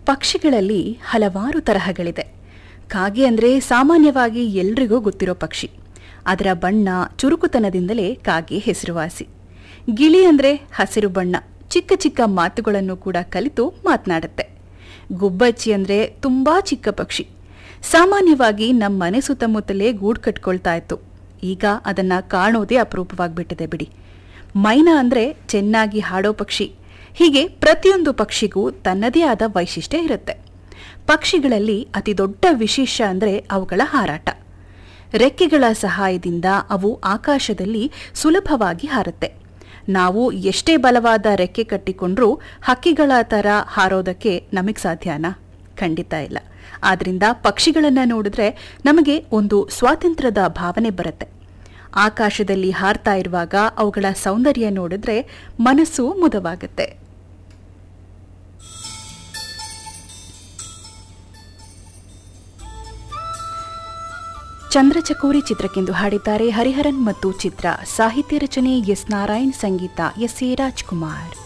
ಪಕ್ಷಿಗಳಲ್ಲಿ ಹಲವಾರು ತರಹಗಳಿದೆ ಕಾಗೆ ಅಂದರೆ ಸಾಮಾನ್ಯವಾಗಿ ಎಲ್ರಿಗೂ ಗೊತ್ತಿರೋ ಪಕ್ಷಿ ಅದರ ಬಣ್ಣ ಚುರುಕುತನದಿಂದಲೇ ಕಾಗೆ ಹೆಸರುವಾಸಿ ಗಿಳಿ ಅಂದರೆ ಹಸಿರು ಬಣ್ಣ ಚಿಕ್ಕ ಚಿಕ್ಕ ಮಾತುಗಳನ್ನು ಕೂಡ ಕಲಿತು ಮಾತನಾಡುತ್ತೆ ಗುಬ್ಬಚ್ಚಿ ಅಂದರೆ ತುಂಬಾ ಚಿಕ್ಕ ಪಕ್ಷಿ ಸಾಮಾನ್ಯವಾಗಿ ನಮ್ಮ ಮನೆ ಸುತ್ತಮುತ್ತಲೇ ಗೂಡು ಕಟ್ಕೊಳ್ತಾ ಇತ್ತು ಈಗ ಅದನ್ನ ಕಾಣೋದೇ ಅಪರೂಪವಾಗ್ಬಿಟ್ಟಿದೆ ಬಿಡಿ ಮೈನಾ ಅಂದರೆ ಚೆನ್ನಾಗಿ ಹಾಡೋ ಪಕ್ಷಿ ಹೀಗೆ ಪ್ರತಿಯೊಂದು ಪಕ್ಷಿಗೂ ತನ್ನದೇ ಆದ ವೈಶಿಷ್ಟ್ಯ ಇರುತ್ತೆ ಪಕ್ಷಿಗಳಲ್ಲಿ ಅತಿ ದೊಡ್ಡ ವಿಶೇಷ ಅಂದರೆ ಅವುಗಳ ಹಾರಾಟ ರೆಕ್ಕೆಗಳ ಸಹಾಯದಿಂದ ಅವು ಆಕಾಶದಲ್ಲಿ ಸುಲಭವಾಗಿ ಹಾರುತ್ತೆ ನಾವು ಎಷ್ಟೇ ಬಲವಾದ ರೆಕ್ಕೆ ಕಟ್ಟಿಕೊಂಡ್ರೂ ಹಕ್ಕಿಗಳ ಥರ ಹಾರೋದಕ್ಕೆ ನಮಗೆ ಸಾಧ್ಯನಾ ಖಂಡಿತ ಇಲ್ಲ ಆದ್ರಿಂದ ಪಕ್ಷಿಗಳನ್ನ ನೋಡಿದ್ರೆ ನಮಗೆ ಒಂದು ಸ್ವಾತಂತ್ರ್ಯದ ಭಾವನೆ ಬರುತ್ತೆ ಆಕಾಶದಲ್ಲಿ ಹಾರ್ತಾ ಇರುವಾಗ ಅವುಗಳ ಸೌಂದರ್ಯ ನೋಡಿದ್ರೆ ಮನಸ್ಸು ಮುದವಾಗುತ್ತೆ ಚಂದ್ರಚಕೋರಿ ಚಿತ್ರಕ್ಕೆಂದು ಹಾಡಿದ್ದಾರೆ ಹರಿಹರನ್ ಮತ್ತು ಚಿತ್ರ ಸಾಹಿತ್ಯ ರಚನೆ ಎಸ್ ನಾರಾಯಣ್ ಸಂಗೀತ ಎಸ್ ಎ ರಾಜ್ಕುಮಾರ್